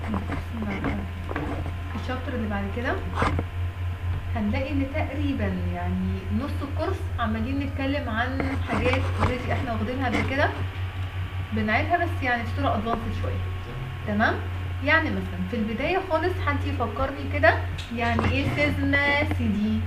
الشابتر اللي بعد كده هنلاقي ان تقريبا يعني نص الكورس عمالين نتكلم عن حاجات اوريدي احنا واخدينها قبل كده بنعيدها بس يعني في صوره ادفانسد شويه تمام يعني مثلا في البدايه خالص حد يفكرني كده يعني ايه سيزما سي دي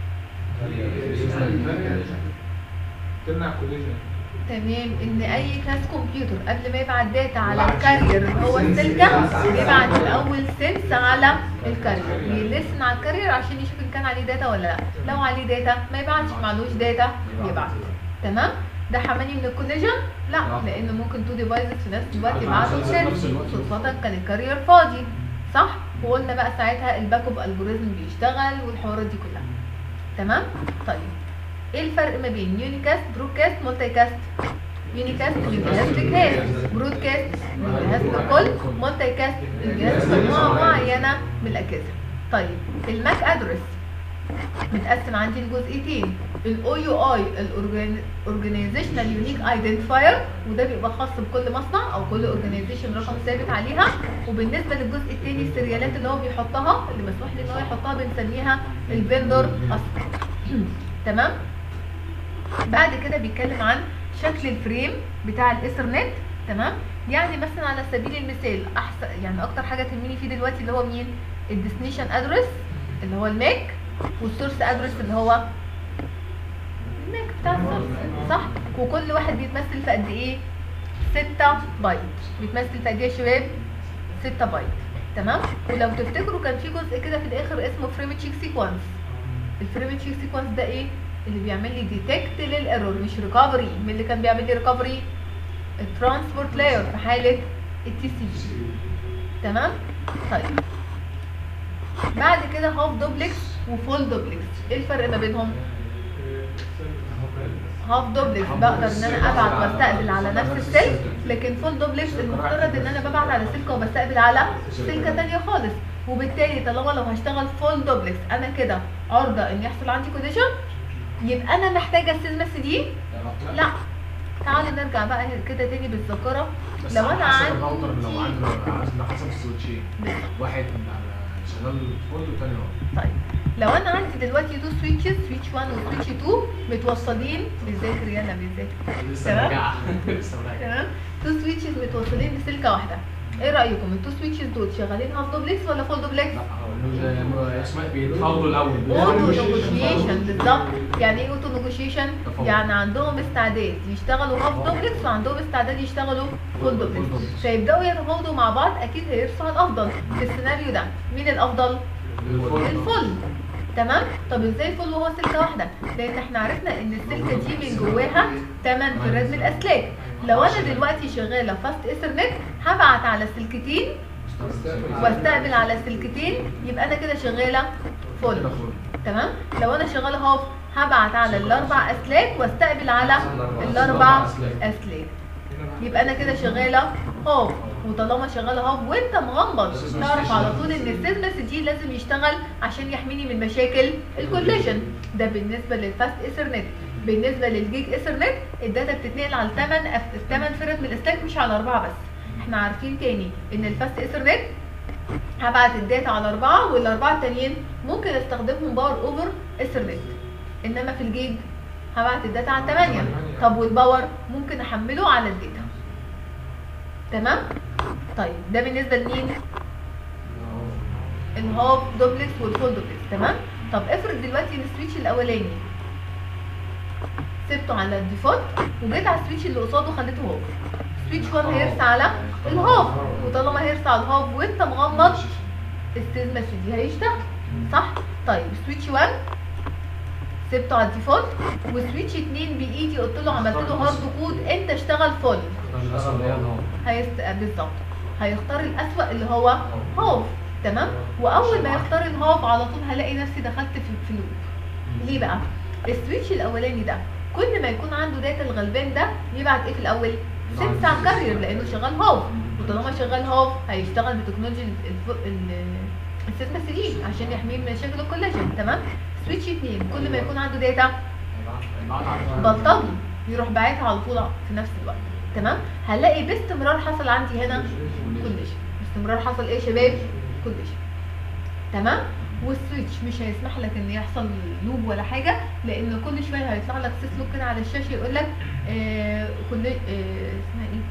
تمنع كوليجن تمام ان اي كلاس كمبيوتر قبل ما يبعت داتا على الكارير اللي هو السلكه بيبعت الاول سنس على الكارير بيلسن على الكارير عشان يشوف ان كان عليه داتا ولا لا لو عليه داتا ما يبعتش معلوش داتا يبعت تمام ده حماني من الكوليجن لا لان ممكن تو ديفايسز في نفس الوقت يبعتوا سنس صدفه كان الكارير فاضي صح وقلنا بقى ساعتها الباك اب الجوريزم بيشتغل والحوارات دي كلها تمام طيب ايه الفرق ما بين يونيكاست برودكاست مالتي كاست يونيكاست الجهاز لكاست برودكاست الجهاز لكل مالتي كاست الجهاز لمجموعه معينه من الاجهزه طيب الماك ادرس متقسم عندي لجزئيتين الاو يو اي الاورجانيزيشنال يونيك ايدنتيفاير وده بيبقى خاص بكل مصنع او كل اورجانيزيشن رقم ثابت عليها وبالنسبه للجزء الثاني السريالات اللي هو بيحطها اللي مسموح له ان هو يحطها بنسميها الفندور اصلا تمام بعد كده بيتكلم عن شكل الفريم بتاع الايثرنت تمام يعني مثلا على سبيل المثال احسن يعني اكتر حاجه تهمني فيه دلوقتي اللي هو مين الديستنيشن ادرس اللي هو الماك والسورس ادرس اللي هو الماك بتاع السورس صح وكل واحد بيتمثل في قد ايه 6 بايت بيتمثل في قد ايه يا شباب 6 بايت تمام ولو تفتكروا كان في جزء كده في الاخر اسمه فريم تشيك سيكونس الفريم تشيك سيكونس ده ايه اللي بيعمل لي ديتكت للايرور مش ريكفري مين اللي كان بيعمل لي ريكفري الترانسبورت لاير في حاله التي سي جي تمام طيب بعد كده هاف دوبلكس وفول دوبلكس ايه الفرق ما بينهم هاف دوبلكس بقدر ان انا ابعت واستقبل على نفس السلك لكن فول دوبلكس المفترض ان انا ببعت على سلكه وبستقبل على سلكه تانية خالص وبالتالي طالما لو هشتغل فول دوبلكس انا كده عرضه ان يحصل عندي كوليجن يبقى انا محتاجه السيزمس دي لا تعالوا نرجع بقى كده تاني بالذاكره بس لو على انا حسب عندي الراوتر لو عنده على حسب السويتشين واحد على شغال فول والتاني هو طيب لو انا عندي دلوقتي تو سويتشز سويتش 1 وسويتش 2 متوصلين بنذاكر يلا بنذاكر لسه تمام. راجع لسه راجع تمام تو سويتشز متوصلين بسلكه واحده ايه رايكم التو سويتشز دول شغالين هاف دوبلكس ولا فول دوبلكس لا هو اسمها بيتفاوضوا الاول اوتو نيجوشيشن بالظبط يعني ايه اوتو نيجوشيشن تفاوض. يعني عندهم استعداد يشتغلوا هاف دوبلكس وعندهم استعداد يشتغلوا فول دوبلكس دوبلكس. فيبداوا يتفاوضوا مع بعض اكيد هيرسوا على الافضل في السيناريو ده مين الافضل الفل تمام طب ازاي الفل وهو سلكه واحده لان احنا عرفنا ان السلكه دي من جواها 8 فراد من الاسلاك لو انا دلوقتي شغاله فاست ايثرنت هبعت على سلكتين واستقبل على سلكتين يبقى انا كده شغاله فل تمام لو انا شغاله هاف هبعت على الاربع اسلاك واستقبل على الاربع اسلاك يبقى انا كده شغاله هاف وطالما شغاله هاف وانت مغمض تعرف على طول ان السيزمس دي لازم يشتغل عشان يحميني من مشاكل الكوليجن ده بالنسبه للفاست ايثرنت بالنسبه للجيج ايثرنت الداتا بتتنقل على 8 8 فرق من الاسلاك مش على اربعه بس احنا عارفين تاني ان الفاست ايثرنت هبعت الداتا على اربعه والاربعه التانيين ممكن استخدمهم باور اوفر ايثرنت انما في الجيج هبعت الداتا على 8 طب والباور ممكن احمله على الداتا تمام طيب ده بالنسبه لمين الهاب دوبلكس والفول دوبلكس تمام طب افرض دلوقتي السويتش الاولاني سبته على الديفولت وجيت على السويتش اللي قصاده خليته هاف سويتش 1 هيرس على الهاف وطالما هيرس على الهاف وانت مغمض السيزما دي هيشتغل صح طيب سويتش 1 سبته على الديفولت وسويتش 2 بايدي قلت له عملت له هارد كود انت اشتغل فل هيست... بالظبط هيختار الأسوأ اللي هو هاف تمام واول ما يختار الهاف على طول هلاقي نفسي دخلت في في لوب ليه بقى السويتش الاولاني ده كل ما يكون عنده داتا الغلبان ده يبعت ايه في الاول سنس على الكارير لانه شغال هاف وطالما شغال هاف هيشتغل بتكنولوجي الف- ال- السيستم 3 عشان يحميه من مشاكل الكولاجين تمام سويتش 2 كل ما يكون عنده داتا بلطجي يروح باعتها على طول في نفس الوقت تمام هنلاقي باستمرار حصل عندي هنا كونديشن باستمرار باستمرار حصل ايه يا شباب كونديشن تمام والسويتش مش هيسمح لك ان يحصل لوب ولا حاجه لان كل شويه هيطلع لك سيس لوب كده على الشاشه يقول لك آه كل آه اسمها ايه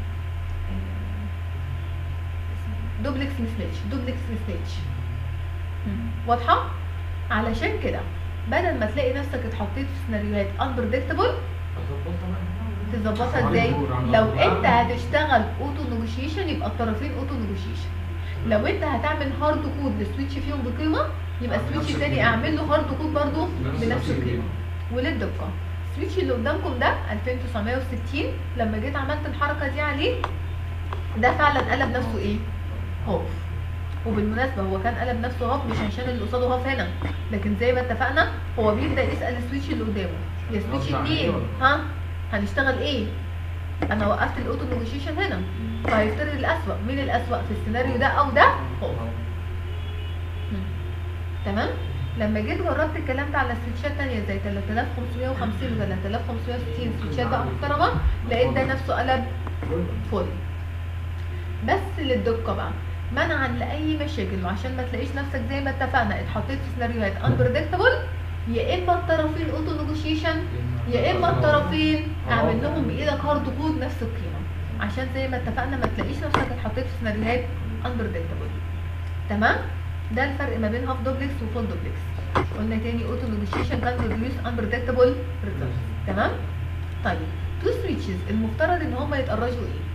آه، دوبلكس مسماتش دوبلكس مسماتش واضحه علشان كده بدل ما تلاقي نفسك اتحطيت في سيناريوهات unpredictable تظبطها ازاي لو انت هتشتغل اوتو نيجوشيشن يبقى الطرفين اوتو نيجوشيشن لو انت هتعمل هارد كود للسويتش فيهم بقيمه يبقى السويتش التاني اعمل له هارد كود برضه بنفس القيمه وللدقه السويتش اللي قدامكم ده 2960 لما جيت عملت الحركه دي عليه ده فعلا قلب نفسه ايه هوف وبالمناسبه هو كان قلب نفسه هوف مش عشان اللي قصاده هوف هنا لكن زي ما اتفقنا هو بيبدا يسال السويتش اللي قدامه يا سويتش قصدي على اتنين إيه؟ ها هنشتغل ايه انا وقفت الاوتو نيجوشيشن هنا فهيفترض الاسوأ مين الاسوأ في السيناريو ده او ده هو مم. تمام لما جيت جربت الكلام ده على سويتشات تانية زي 3550 و 3560 سويتشات بقى محترمة لقيت ده نفسه قلب فل بس للدقة بقى منعا لأي مشاكل وعشان ما تلاقيش نفسك زي ما اتفقنا اتحطيت في سيناريوهات unpredictable يا اما الطرفين اوتو نيجوشيشن يا اما الطرفين اعمل لهم بايدك هارد كود نفس القيمه عشان زي ما اتفقنا ما تلاقيش نفسك اتحطيت في سيناريوهات unpredictable تمام ده الفرق ما بين هاف دوبلكس وفول دوبلكس قلنا تاني اوتو نيجوشيشن كان بروديوس unpredictable results تمام طيب تو سويتشز المفترض ان هم يتقرجوا ايه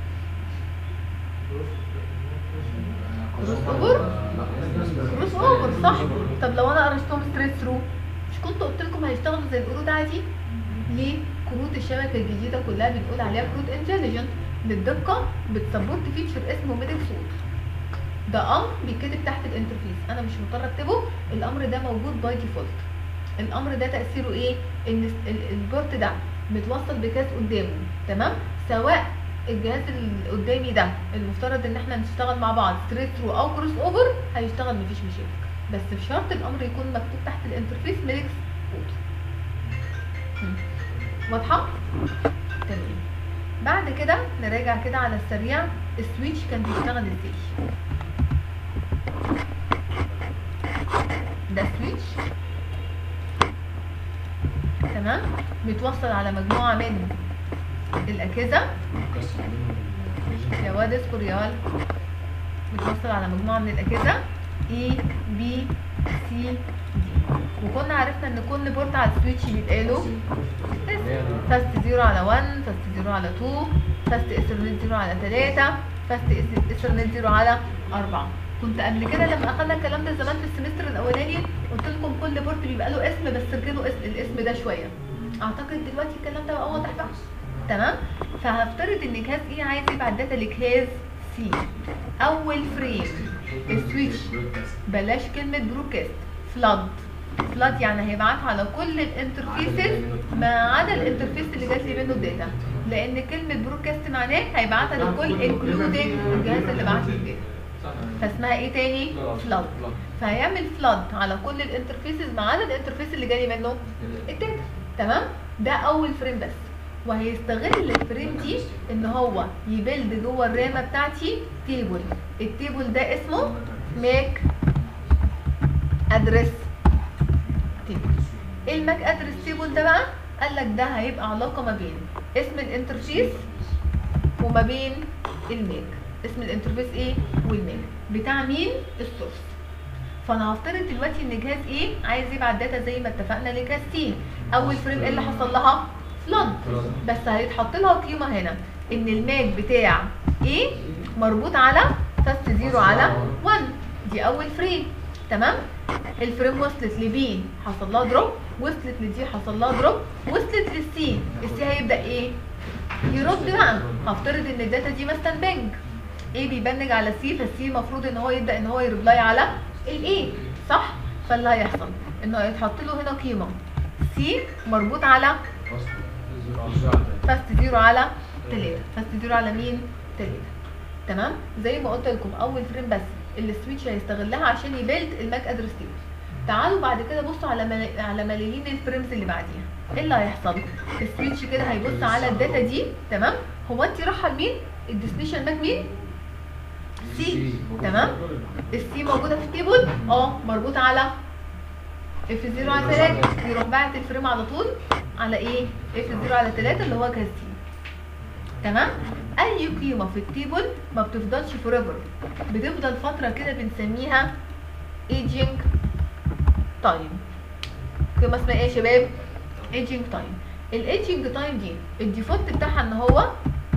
كروس اوفر كروس اوفر صح طب لو انا قرشتهم ستريت ثرو مش كنت قلت لكم هيشتغلوا زي القرود عادي ليه كروت الشبكه الجديده كلها بنقول عليها كروت انتليجنت للدقه بتسبورت فيتشر اسمه ميدل سوت ده امر بيتكتب تحت الانترفيس انا مش مضطر اكتبه الامر ده موجود باي ديفولت الامر ده تاثيره ايه ان ال- ال- البورت ده متوصل بكاس قدامه تمام سواء الجهاز اللي قدامي ده المفترض ان احنا نشتغل مع بعض ستريت ثرو او كروس اوفر هيشتغل مفيش مشاكل بس بشرط الامر يكون مكتوب تحت الانترفيس ميدكس اوتو مم. واضحه تمام بعد كده نراجع كده على السريع السويتش كان بيشتغل ازاي ده سويتش تمام متوصل على مجموعه من الاجهزه يا واد اذكر يا ولد متوصل على مجموعه من الاجهزه اي بي سي دي وكنا عرفنا ان كل بورت على السويتش بيبقى له فاست 0 على 1 فاست 0 على 2 فاست ايثرنت 0 على 3 فاست ايثرنت 0 على 4 كنت قبل كده لما اخدنا الكلام ده زمان في السمستر الاولاني قلت لكم كل بورت بيبقى له اسم بس ركنوا اسم الاسم ده شويه اعتقد دلوقتي الكلام ده بقى واضح بقى تمام فهفترض ان جهاز ايه عايز يبعت داتا لجهاز سي اول فريم السويتش بلاش كلمه بروكاست فلاد فلاد يعني هيبعت على كل الانترفيسز ما عدا الانترفيس اللي جات لي منه الداتا لان كلمه بروكاست معناه هيبعتها لكل انكلودنج الجهاز اللي بعت لي الداتا فاسمها ايه تاني فلاد فهيعمل فلاد على كل الانترفيسز ما عدا الانترفيس اللي جالي منه الداتا تمام ده اول فريم بس وهيستغل الفريم دي ان هو يبيلد جوه الرامه بتاعتي تيبل التيبل ده اسمه ماك ادرس تيبل ايه الماك ادرس تيبل ده بقى قال لك ده هيبقى علاقه ما بين اسم الانترفيس وما بين الماك اسم الانترفيس ايه والماك بتاع مين السورس فانا هفترض دلوقتي ان جهاز ايه عايز يبعت داتا زي ما اتفقنا لجهاز سي اول فريم ايه اللي حصل لها فلاد بس هيتحط لها قيمه هنا ان الماك بتاع ايه مربوط على فاست زيرو على 1 دي اول فريم تمام الفريم وصلت لبي حصل لها دروب وصلت لدي حصل لها دروب وصلت للسي السي هيبدا ايه يرد بقى هفترض ان الداتا دي مثلا بنج ايه بيبنج على سي فالسي المفروض ان هو يبدا ان هو يريبلاي على الايه صح فاللي هيحصل انه هيتحط له هنا قيمه سي مربوط على فاست زيرو على 3 فاست زيرو على مين 3 تمام زي ما قلت لكم اول فريم بس اللي السويتش هيستغلها عشان يبيلد الماك ادرس تيبل تعالوا بعد كده بصوا على مل... على ملايين الفريمز اللي بعديها ايه اللي هيحصل السويتش كده هيبص على الداتا دي تمام هو انت رايحه لمين الديستنيشن ماك مين السي تمام السي موجوده في التيبل اه مربوط على اف 0 على 3 يروح باعت الفريم على طول على ايه اف 0 على 3 اللي هو جهاز سي تمام اي قيمه في التيبل ما بتفضلش فوريفر بتفضل فتره كده بنسميها ايجينج تايم قيمه اسمها ايه يا شباب ايجينج تايم الايجينج تايم دي الديفولت بتاعها ان هو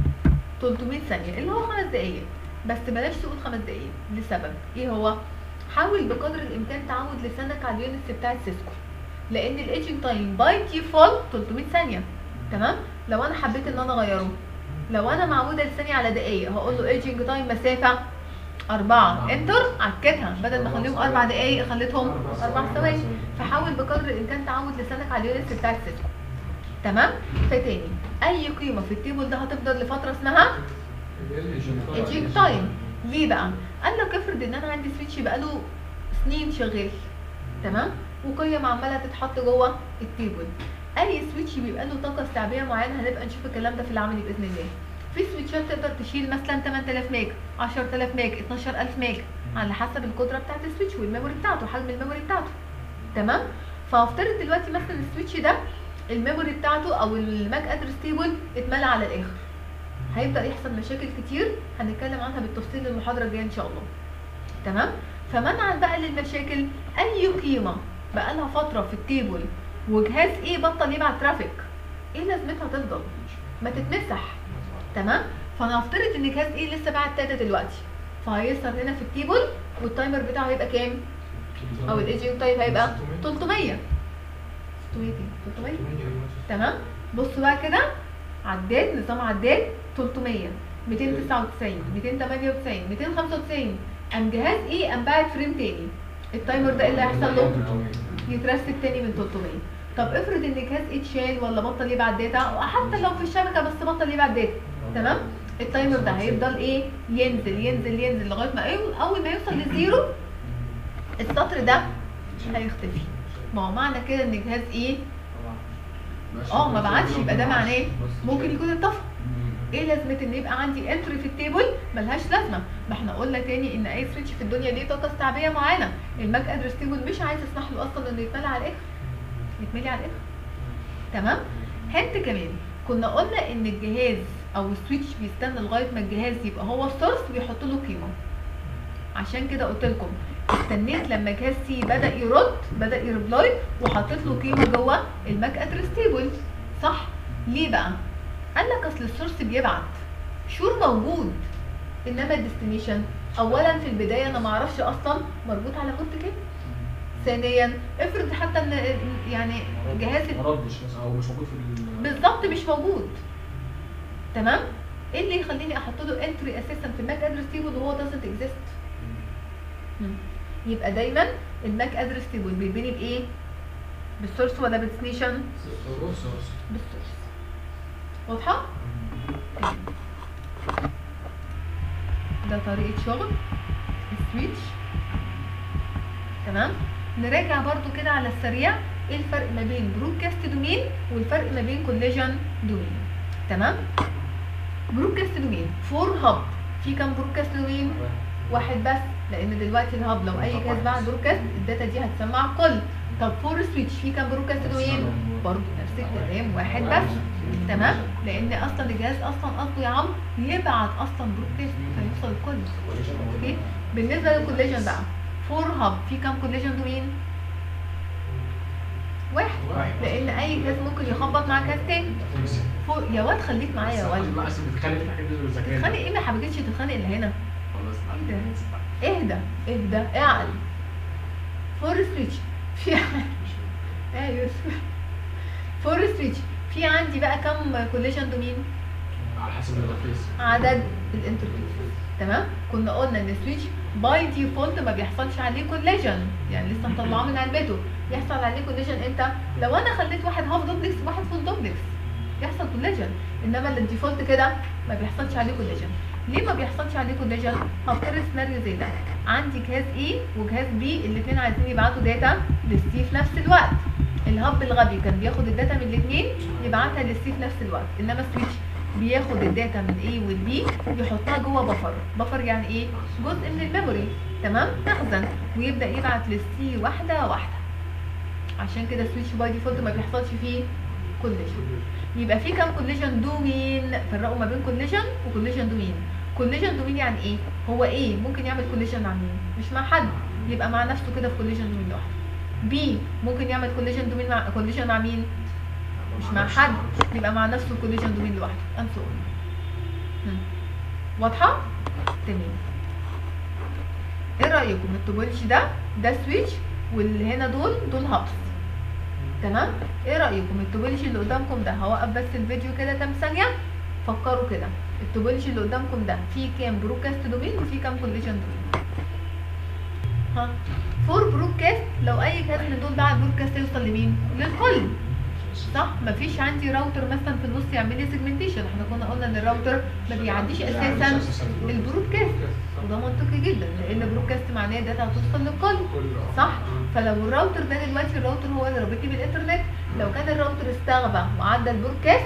300 ثانيه اللي هو خمس دقايق بس بلاش تقول خمس دقايق لسبب ايه هو حاول بقدر الامكان تعود لسانك على اليونتس بتاعت سيسكو لان الايجنج تايم باي ديفولت 300 ثانيه تمام لو انا حبيت ان انا اغيره لو انا معوده لساني على دقايق هقول له ايجنج تايم مسافه أربعة انتر عكتها بدل ما اخليهم أربع دقايق خليتهم أربع ثواني فحاول بقدر الإمكان تعود لسانك على اليونتس بتاعت سيسكو تمام فتاني أي قيمة في التيبل ده هتفضل لفترة اسمها ايجينج تايم ليه بقى؟ قال لك افرض ان انا عندي سويتش بقاله سنين شغال تمام؟ وقيم عماله تتحط جوه التيبل اي سويتش بيبقى له طاقه استيعابيه معينه هنبقى نشوف الكلام ده في العملي باذن الله في سويتشات تقدر تشيل مثلا 8000 ميج 10000 ميج 12000 ميج على حسب القدره بتاعت السويتش والميموري بتاعته حجم الميموري بتاعته تمام فهفترض دلوقتي مثلا السويتش ده الميموري بتاعته او الماك ادرس تيبل اتملى على الاخر هيبدا يحصل مشاكل كتير هنتكلم عنها بالتفصيل المحاضره الجايه ان شاء الله تمام فمنعا بقى للمشاكل اي قيمه بقى لها فتره في التيبل وجهاز ايه بطل يبعت ترافيك ايه لازمتها تفضل ما تتمسح تمام فانا هفترض ان جهاز ايه لسه باعت داتا دلوقتي فهيظهر هنا في التيبل والتايمر بتاعه هيبقى كام او الايجنج تايم هيبقى 300 600 300 تمام بصوا بقى كده عداد نظام عداد 300 299 298 295 قام جهاز ايه قام باعت فريم تاني التايمر ده ايه اللي هيحصل له يترست تاني من 300 طب افرض ان جهاز ايه اتشال ولا بطل يبعت داتا او حتى لو في الشبكه بس بطل يبعت داتا تمام التايمر ده هيفضل ايه ينزل ينزل ينزل لغايه ما إيه؟ اول ما يوصل للزيرو السطر ده هيختفي ما هو معنى كده ان جهاز ايه اه ما بعتش يبقى ده معناه ممكن يكون اتطفى ايه لازمه ان يبقى عندي انتري في التيبل ملهاش لازمه ما احنا قلنا تاني ان اي سويتش في الدنيا ليه طاقه استيعابيه معينه الماك ادرس تيبل مش عايز يسمح له اصلا انه يتملى على الاخر يتملي على الاخر تمام هنت كمان كنا قلنا ان الجهاز او السويتش بيستنى لغايه ما الجهاز يبقى هو السورس ويحط له قيمه عشان كده قلت لكم استنيت لما جهاز سي بدا يرد بدا يربلاي وحطيت له قيمه جوه الماك ادرس تيبل صح ليه بقى قال لك اصل السورس بيبعت شور موجود انما الديستنيشن اولا في البدايه انا ما اعرفش اصلا مربوط على بورت كام ثانيا افرض حتى ان يعني جهاز ما ردش مثلا او مش موجود في ال- بالظبط مش موجود تمام ايه اللي يخليني احط له انتري اساسا في الماك ادرس تيبل وهو doesn't exist مم. يبقى دايما الماك ادرس تيبل بيتبني بايه بالسورس ولا بالديستنيشن سورس. بالسورس واضحه تمام. ده طريقه شغل السويتش تمام نراجع برضو كده على السريع ايه الفرق ما بين برودكاست دومين والفرق ما بين كوليجن دومين تمام برودكاست دومين فور هاب في كام برودكاست دومين واحد بس لان دلوقتي الهاب لو اي جهاز بعد برودكاست الداتا دي هتسمع الكل طب فور سويتش في كام برودكاست دومين برضو نفس الكلام واحد بس تمام لان اصلا الجهاز اصلا قصده يا عم يبعت اصلا برودكاست فيوصل الكل اوكي بالنسبه للكوليجن بقى فور هاب في كام كوليجن دومين واحد واحد. لان اي جهاز ممكن يخبط مع جهاز تاني فور يا واد خليك معايا يا ولد لا اصل بتتخانق في الحاجات دي بالذكاء تتخانق ايه ما حبيتش تتخانق الا هنا خلاص اهدى اهدى اعقل فور سويتش في ايه يا يوسف فور سويتش في عندي بقى كم كوليجن دومين على حسب الانترفيس عدد الانترفيس تمام كنا قلنا ان السويتش باي ديفولت ما بيحصلش عليه كوليجن يعني لسه مطلعاه من علبته يحصل عليه كوليجن امتى لو انا خليت واحد هاف دوبلكس وواحد فول دوبلكس يحصل كوليجن انما الديفولت كده ما بيحصلش عليه كوليجن ليه ما بيحصلش عليه كوليجن هفترض سيناريو زي ده عندي جهاز اي وجهاز بي الاثنين عايزين يبعتوا داتا للسي في نفس الوقت الهب الغبي كان بياخد الداتا من الاثنين يبعتها للسي في نفس الوقت انما السويتش بياخد الداتا من A والبي يحطها جوه بفر بفر يعني ايه جزء من الميموري تمام مخزن ويبدا يبعت للسي واحده واحده عشان كده سويتش باي ديفولت ما بيحصلش فيه كوليجن يبقى في كام كوليجن دومين فرقوا ما بين كوليجن وكوليجن دومين كوليجن دومين يعني ايه هو ايه ممكن يعمل كوليجن مع مين مش مع حد يبقى مع نفسه كده في كوليجن دومين لوحده بي ممكن يعمل كوليجن دومين مع كوليجن مع مين مش مع حد يبقى مع نفسه كوليجن دومين لوحده and so on. هم. واضحه تمام ايه رايكم التوبولوجي ده ده سويتش واللي هنا دول دول هابس تمام ايه رايكم التوبولوجي اللي قدامكم ده هوقف بس الفيديو كده كام ثانيه فكروا كده التوبولوجي اللي قدامكم ده فيه كام برودكاست دومين وفيه كام كوليجن دومين ها فور برودكاست لو اي كاس من دول بعد برودكاست يوصل لمين للكل صح مفيش عندي راوتر مثلا في النص يعمل لي سيجمنتيشن احنا كنا قلنا ان الراوتر ما بيعديش اساسا البرودكاست وده منطقي جدا لان البرودكاست معناه الداتا هتوصل للكل صح فلو الراوتر ده دلوقتي الراوتر هو اللي رابطني بالانترنت لو كان الراوتر استغبى وعدى البرودكاست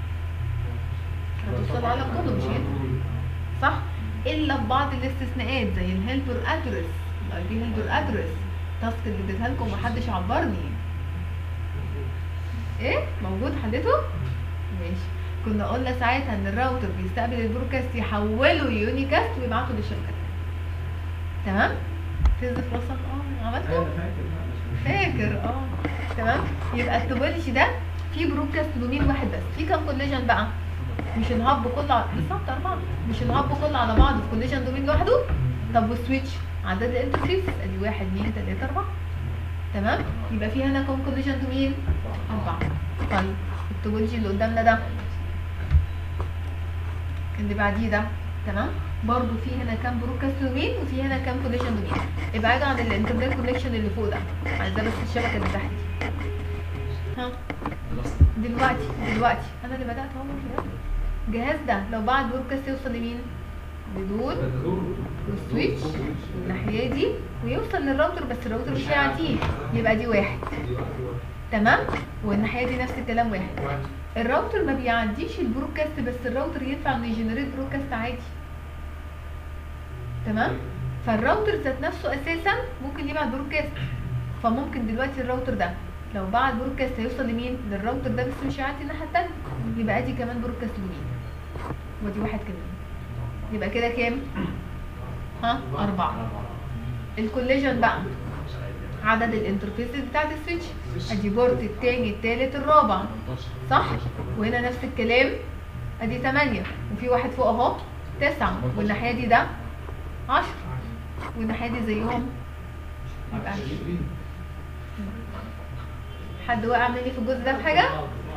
هتوصل على كله مش هينفع صح الا في بعض الاستثناءات زي الهيلبر ادرس الاي بي هيلبر ادرس التاسك اللي اديتها لكم ومحدش عبرني ايه موجود حلته ماشي كنا قلنا ساعتها ان الراوتر بيستقبل البرودكاست يحوله يونيكاست ويبعته للشبكه تمام تنزل راسك اه عملته فاكر اه تمام يبقى التوبولوجي ده فيه برودكاست دومين واحد بس في كام كوليجن بقى مش الهب كله على بالظبط اربعه مش الهب كله على بعضه في كوليجن دومين لوحده طب والسويتش عدد الانترفيس ادي واحد اثنين ثلاثه اربعه تمام يبقى في هنا كام كوليجن دومين اربعه طيب التوبولوجي اللي قدامنا ده اللي بعديه ده تمام برضو في هنا كام برودكاست دومين وفي هنا كام كوليجن دومين ابعدوا عن الانترنت كونكشن اللي فوق ده عايزاه بس الشبكه اللي تحت دي ها دلوقتي دلوقتي انا اللي بدات اهو من كده. الجهاز ده لو بعد برودكاست يوصل لمين لدول والسويتش الناحيه دي ويوصل للراوتر بس الراوتر مش هيعديه يبقى دي واحد تمام والناحيه دي نفس الكلام واحد الراوتر ما بيعديش البرودكاست بس الراوتر ينفع انه يجنريت برودكاست عادي تمام فالراوتر ذات نفسه اساسا ممكن يبعت برودكاست فممكن دلوقتي الراوتر ده لو بعت برودكاست هيوصل لمين للراوتر ده بس مش هيعدي الناحيه التانيه يبقى ادي كمان برودكاست لمين ودي واحد كمان يبقى كده كام ها اربعه الكوليجن بقى عدد الانترفيسز بتاعت السويتش ادي بورت التاني التالت الرابع صح وهنا نفس الكلام ادي 8 وفي واحد فوق اهو 9 والناحيه دي ده 10 والناحيه دي زيهم يبقى 20 حد وقع مني في الجزء ده بحاجه